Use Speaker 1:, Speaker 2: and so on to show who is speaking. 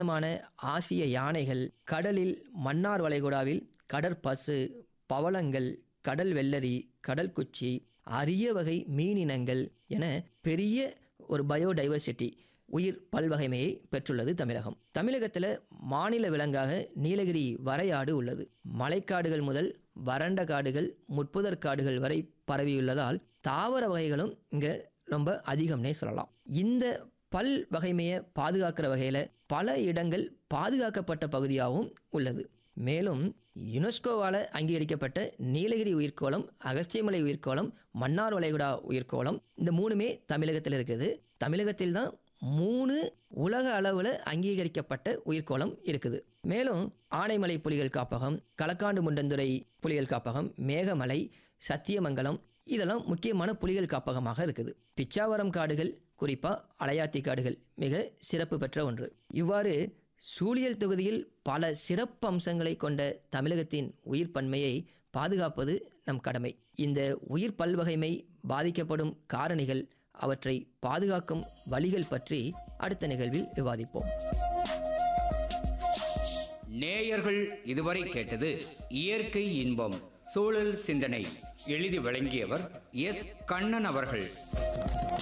Speaker 1: மான ஆசிய யானைகள் கடலில் மன்னார் வளைகுடாவில் கடற்பசு பவளங்கள் கடல் வெள்ளரி கடல் குச்சி அரிய வகை மீனினங்கள் என பெரிய ஒரு பயோடைவர்சிட்டி உயிர் பல்வகைமையை பெற்றுள்ளது தமிழகம் தமிழகத்தில் மாநில விலங்காக நீலகிரி வரையாடு உள்ளது மலைக்காடுகள் முதல் வறண்ட காடுகள் முட்புதர் காடுகள் வரை பரவியுள்ளதால் தாவர வகைகளும் இங்கே ரொம்ப அதிகம்னே சொல்லலாம் இந்த பல் வகைமையை பாதுகாக்கிற வகையில் பல இடங்கள் பாதுகாக்கப்பட்ட பகுதியாகவும் உள்ளது மேலும் யுனெஸ்கோவால் அங்கீகரிக்கப்பட்ட நீலகிரி உயிர்க்கோளம் அகஸ்தியமலை உயிர்க்கோளம் மன்னார் வளைகுடா உயிர்க்கோளம் இந்த மூணுமே தமிழகத்தில் இருக்குது தமிழகத்தில் தான் மூணு உலக அளவில் அங்கீகரிக்கப்பட்ட உயிர்க்கோளம் இருக்குது மேலும் ஆனைமலை புலிகள் காப்பகம் களக்காண்டு முண்டந்துறை புலிகள் காப்பகம் மேகமலை சத்தியமங்கலம் இதெல்லாம் முக்கியமான புலிகள் காப்பகமாக இருக்குது பிச்சாவரம் காடுகள் குறிப்பாக அலையாத்தி காடுகள் மிக சிறப்பு பெற்ற ஒன்று இவ்வாறு சூழியல் தொகுதியில் பல சிறப்பு அம்சங்களை கொண்ட தமிழகத்தின் உயிர் பன்மையை பாதுகாப்பது நம் கடமை இந்த உயிர் பல்வகைமை பாதிக்கப்படும் காரணிகள் அவற்றை பாதுகாக்கும் வழிகள் பற்றி அடுத்த நிகழ்வில் விவாதிப்போம்
Speaker 2: நேயர்கள் இதுவரை கேட்டது இயற்கை இன்பம் சூழல் சிந்தனை எழுதி வழங்கியவர் எஸ் கண்ணன் அவர்கள்